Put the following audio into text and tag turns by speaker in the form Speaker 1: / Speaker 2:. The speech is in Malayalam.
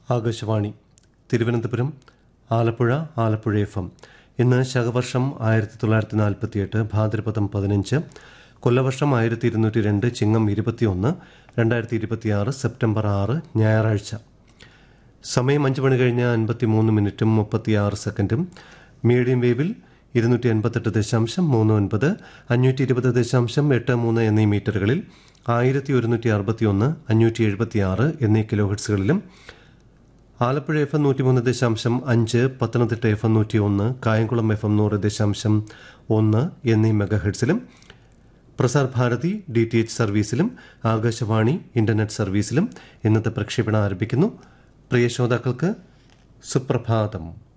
Speaker 1: ആകാശവാണി തിരുവനന്തപുരം ആലപ്പുഴ ആലപ്പുഴ എഫ് എം ഇന്ന് ശകവർഷം ആയിരത്തി തൊള്ളായിരത്തി നാൽപ്പത്തിയെട്ട് ഭാദ്രപദം പതിനഞ്ച് കൊല്ലവർഷം ആയിരത്തി ഇരുന്നൂറ്റി രണ്ട് ചിങ്ങം ഇരുപത്തിയൊന്ന് രണ്ടായിരത്തി ഇരുപത്തിയാറ് സെപ്റ്റംബർ ആറ് ഞായറാഴ്ച സമയം അഞ്ച് മണി കഴിഞ്ഞ് അൻപത്തി മൂന്ന് മിനിറ്റും മുപ്പത്തിയാറ് സെക്കൻഡും മീഡിയം വേവിൽ ഇരുന്നൂറ്റി എൺപത്തെട്ട് ദശാംശം മൂന്ന് ഒൻപത് അഞ്ഞൂറ്റി ഇരുപത് ദശാംശം എട്ട് മൂന്ന് എന്നീ മീറ്ററുകളിൽ ആയിരത്തി ഒരുന്നൂറ്റി അറുപത്തി ഒന്ന് അഞ്ഞൂറ്റി എഴുപത്തി ആറ് എന്നീ കിലോ ഹെർട്സുകളിലും ആലപ്പുഴ എഫ് എം നൂറ്റിമൂന്ന് ദശാംശം അഞ്ച് പത്തനംതിട്ട എഫ് എം നൂറ്റി ഒന്ന് കായംകുളം എഫ് എം നൂറ് ദശാംശം ഒന്ന് എന്നീ മെഗാ ഹെർട്സിലും Prasar Bharati D T H സർവീസിലും ആകാശവാണി ഇന്റർനെറ്റ് സർവീസിലും ഇന്നത്തെ പ്രക്ഷേപണം ആരംഭിക്കുന്നു പ്രിയ ശ്രോതാക്കൾക്ക് സുപ്രഭാതം